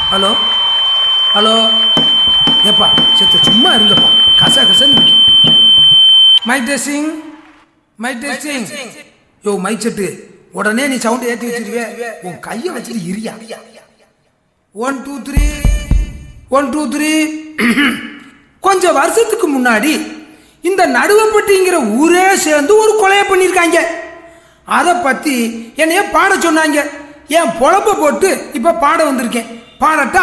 Hello hello ஏப்பா செத்த சும்மா இருங்கப்பா கச கசன்னு மை டெஸ்டிங் மை டெஸ்டிங் யோ மை செட்டு உடனே நீ சவுண்ட் ஏற்றி வச்சிருவே உன் கையை வச்சுட்டு இரியா one two three one two three கொஞ்சம் வருஷத்துக்கு முன்னாடி இந்த நடுவப்பட்டிங்கிற ஊரே சேர்ந்து ஒரு கொலையை பண்ணியிருக்காங்க அதை பத்தி என்னைய பாட சொன்னாங்க என் பொழப்ப போட்டு இப்ப பாட வந்திருக்கேன் பாடட்டா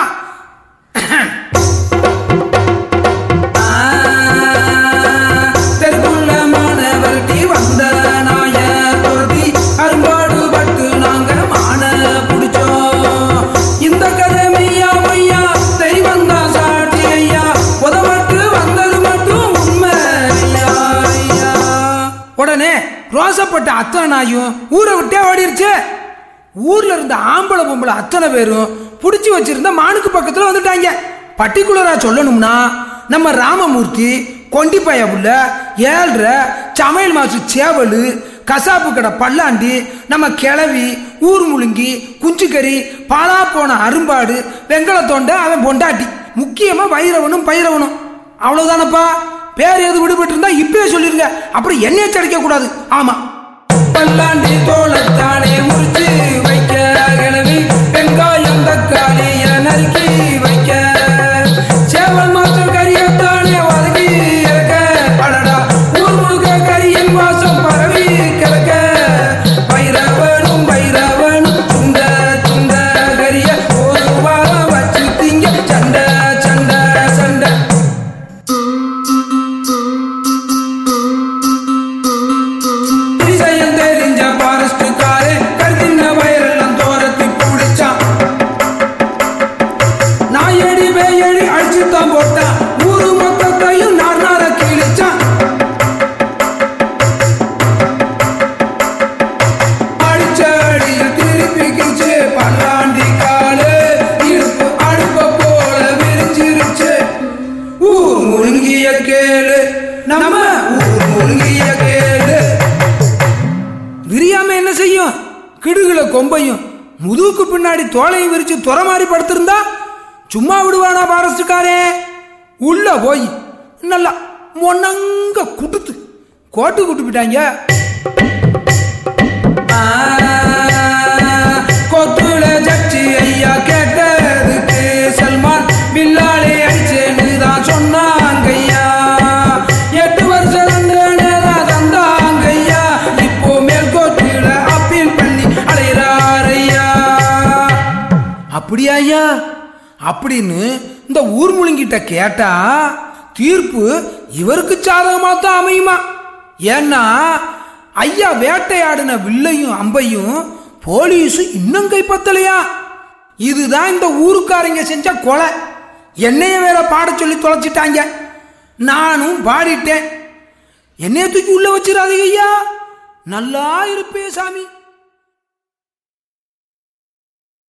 தெருக்குள்ள மாணவர்த்தி வந்த நாய துரத்தி அரும்பாடு பட்டு நாங்க மான பிடிச்சோம் இந்த கதை மெய்யா மையா தெய்வம் தான் சாட்சி ஐயா உதவட்டு வந்தது மட்டும் உண்மை ஐயா, ஐயா. உடனே ரோசப்பட்ட அத்தனை நாயும் ஊரை விட்டே ஓடிருச்சு ஊர்ல இருந்த ஆம்பளை பொம்பளை அத்தனை பேரும் புடிச்சு வச்சிருந்த மானுக்கு பக்கத்துல வந்துட்டாங்க பர்டிகுலரா சொல்லணும்னா நம்ம ராமமூர்த்தி கொண்டிப்பாய புள்ள ஏழ்ற சமையல் மாசு சேவலு கசாப்பு கடை பல்லாண்டி நம்ம கிளவி ஊர் முழுங்கி குஞ்சுக்கறி பாலா போன அரும்பாடு வெங்கல தொண்டை அவன் பொண்டாட்டி முக்கியமா வைரவனும் பைரவனும் அவ்வளவுதானப்பா பேர் எது விடுபட்டு இருந்தா இப்பயே சொல்லிருங்க அப்புறம் என்னைய சடைக்க கூடாது ஆமா பல்லாண்டி தோளத்தானே முறிச்சு வைக்க கிளவி வெங்காயம் தக்காளி நறுக்கி வைக்க சேவல் மாசம் கரியத்தானே வதக்கி இறக்க அடடா ஊர் முழுக்க கரியின் வாசம் பரவி கிடக்க பைரவனும் பைரவனும் சுண்ட சுண்ட கரிய ஒரு வாரம் வச்சு திங்க சண்டை சண்டை சண்டை விஷயம் தெரிஞ்ச பாரஸ்டுக்காரே கருதின வயரெல்லாம் தோரத்தி பிடிச்சான் நாயடி வேயடி அழிச்சுத்தான் போட்டான் ஊரு மொத்தத்தையும் நார் நார கிழிச்சான் அடிச்ச அடியில் திருப்பி கிச்சு பல்லாண்டி காலு இடுப்பு அடுப்ப போல விரிஞ்சிருச்சு ஊர் முழுங்கிய கேளு நம்ம ஊர் முழுங்கிய கேளு விரியாம என்ன செய்யும் கிடுகுல கொம்பையும் முதுகுக்கு பின்னாடி தோலையும் விரிச்சு துற மாதிரி படுத்திருந்தா சும்மா விடுவானா பாரஸ்டுக்காரே உள்ள போய் நல்லா மொன்னங்க குடுத்து கோட்டு குட்டுப்பிட்டாங்க ஆ, கொத்துல ஜட்ஜி ஐயா கேட்டதுக்கு சல்மான் பில்லாலே அடிச்சேன்னு தான் சொன்னாங்க ஐயா எட்டு வருஷம் தண்டனை தான் தந்தாங்க ஐயா இப்போ மேல்கோட்டில அப்பீல் பண்ணி அலைகிறார் ஐயா அப்படியா ஐயா அப்படின்னு இந்த ஊர் முழுங்கிட்ட கேட்டா தீர்ப்பு இவருக்கு சாதகமா தான் அமையுமா ஏன்னா ஐயா வேட்டையாடின வில்லையும் அம்பையும் போலீஸ் இன்னும் கைப்பத்தலையா இதுதான் இந்த ஊருக்காரங்க செஞ்ச கொலை என்னைய வேற பாட சொல்லி தொலைச்சிட்டாங்க நானும் பாடிட்டேன் என்னைய தூக்கி உள்ள வச்சிடாதீங்க ஐயா நல்லா இருப்பே சாமி